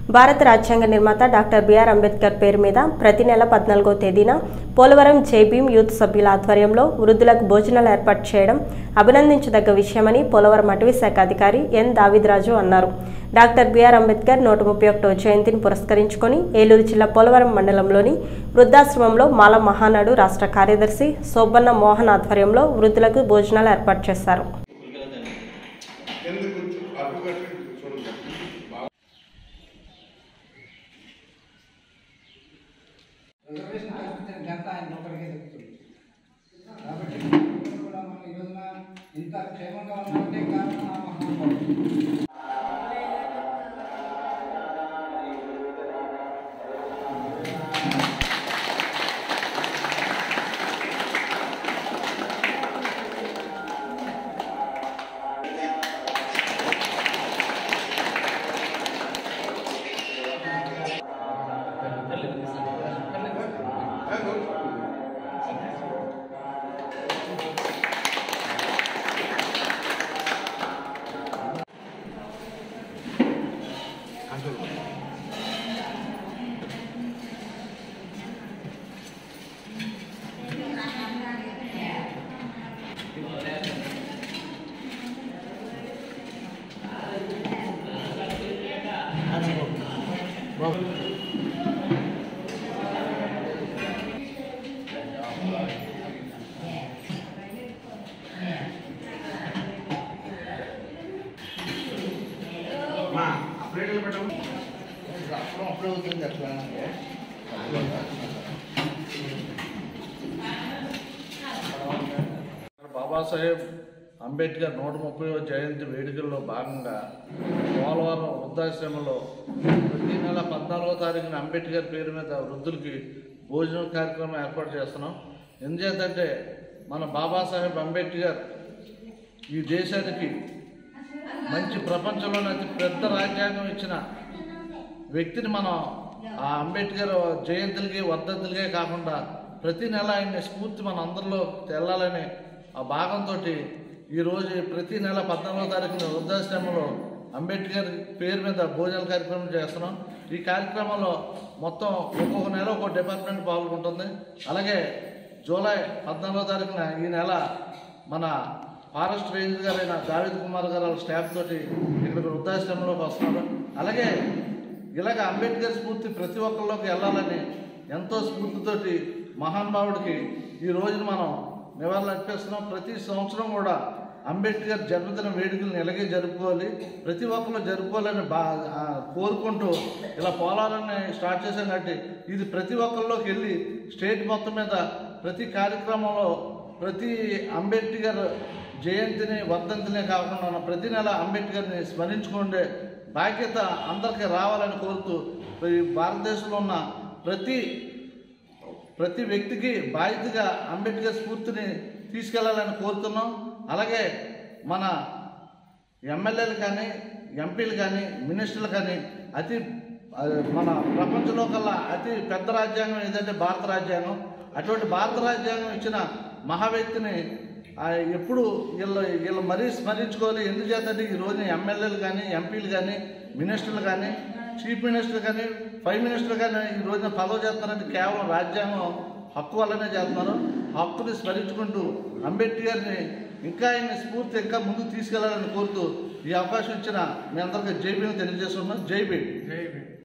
భారత రాజ్యాంగ నిర్మాత డాక్టర్ బిఆర్ అంబేద్కర్ పేరు మీద ప్రతి నెల పద్నాలుగో తేదీన పోలవరం జేబీఎం యూత్ సభ్యుల ఆధ్వర్యంలో వృద్ధులకు భోజనాలు ఏర్పాటు చేయడం అభినందించదగ్గ విషయమని పోలవరం అటవీ శాఖ అధికారి ఎన్ దావిద్రాజు అన్నారు డాక్టర్ బిఆర్ అంబేద్కర్ నూట ముప్పై ఒకటో జయంతిని పురస్కరించుకొని ఏలూరు జిల్లా పోలవరం మండలంలోని వృద్ధాశ్రమంలో మాల మహానాడు రాష్ట్ర కార్యదర్శి సోబన్న మోహన్ ఆధ్వర్యంలో వృద్ధులకు భోజనాలు ఏర్పాటు చేశారు కింద కూర్చో అటు పెట్టి చూడండి రిజర్వేషన్ కల్పించిన ఘనత ఆయన ఒకరికే దక్కుతుంది కాబట్టి ఇప్పుడు కూడా మనం ఈ రోజున ఇంత క్షేమంగా ఉన్నామంటే కారణం ఆ మహానుభావుడు మా ప్లేట్లు పెట్టండి అప్పుడు అప్పుడు అవుతుంది అట్లా బాబాసాహెబ్ అంబేద్కర్ నూట ముప్పై జయంతి వేడుకల్లో భాగంగా పోలవరం వృద్ధాశ్రమంలో ప్రతి నెల పద్నాలుగో తారీఖున అంబేద్కర్ పేరు మీద వృద్ధులకి భోజనం కార్యక్రమం ఏర్పాటు చేస్తున్నాం ఎందుచేతంటే మన బాబాసాహెబ్ అంబేద్కర్ ఈ దేశానికి మంచి ప్రపంచంలోనే అతి పెద్ద రాజ్యాంగం ఇచ్చిన వ్యక్తిని మనం ఆ అంబేద్కర్ జయంతులకి వర్ధంతులకే కాకుండా ప్రతి నెల ఆయన స్ఫూర్తి మన అందరిలో తెల్లాలని ఆ భాగంతో ఈరోజు ప్రతి నెల పద్నాలుగో తారీఖున వృద్ధాశ్రమంలో అంబేద్కర్ పేరు మీద భోజనాల కార్యక్రమం చేస్తున్నాం ఈ కార్యక్రమంలో మొత్తం ఒక్కొక్క నెల ఒక్కొక్క డిపార్ట్మెంట్ పాల్గొంటుంది అలాగే జూలై పద్నాలుగో తారీఖున ఈ నెల మన ఫారెస్ట్ రేంజ్ గారైన దావిద్ కుమార్ గారు వాళ్ళ స్టాఫ్ తోటి ఇక్కడ వృద్ధాశ్రమంలోకి వస్తున్నారు అలాగే ఇలాగ అంబేద్కర్ స్ఫూర్తి ప్రతి ఒక్కరిలోకి వెళ్ళాలని ఎంతో స్ఫూర్తితోటి మహానుభావుడికి ఈ రోజున మనం నివాళులు అర్పిస్తున్నాం ప్రతి సంవత్సరం కూడా అంబేద్కర్ జన్మదిన వేడుకలను ఇలాగే జరుపుకోవాలి ప్రతి ఒక్కరు జరుపుకోవాలని బా ఆ, కోరుకుంటూ ఇలా పోలాలని స్టార్ట్ చేశాం కాబట్టి ఇది ప్రతి ఒక్కరిలోకి వెళ్ళి స్టేట్ మొత్తం మీద ప్రతి కార్యక్రమంలో ప్రతి అంబేద్కర్ జయంతిని వర్ధంతిని కాకుండా మన ప్రతి నెల అంబేద్కర్ని స్మరించుకుండే బాధ్యత అందరికీ రావాలని కోరుతూ ఈ భారతదేశంలో ఉన్న ప్రతి ప్రతి వ్యక్తికి బాధ్యతగా అంబేద్కర్ స్ఫూర్తిని తీసుకెళ్లాలని కోరుతున్నాం అలాగే మన ఎమ్మెల్యేలు కానీ ఎంపీలు కానీ మినిస్టర్లు కానీ అతి ఆ, మన ప్రపంచంలో కల్లా అతి పెద్ద రాజ్యాంగం ఏదంటే భారత రాజ్యాంగం అటువంటి భారత రాజ్యాంగం ఇచ్చిన మహా వ్యక్తిని ఆ, ఎప్పుడు వీళ్ళు వీళ్ళు మరీ స్మరించుకోవాలి ఎందుచేతంటే ఈ రోజున ఎమ్మెల్యేలు కానీ ఎంపీలు కానీ మినిస్టర్లు కానీ చీఫ్ మినిస్టర్ కానీ ప్రైమ్ మినిస్టర్ కానీ ఈ రోజున పదవి చేస్తున్నారంటే కేవలం రాజ్యాంగం హక్కు వల్లనే చేస్తున్నారు హక్కుని స్మరించుకుంటూ అంబేద్కర్ని ఇంకా ఆయన స్ఫూర్తి ఇంకా ముందుకు తీసుకెళ్లాలని కోరుతూ ఈ అవకాశం ఇచ్చిన మీ అందరికీ జై భీమ్ తెలియజేస్తున్నాం జై భీమ్ జై భీమ్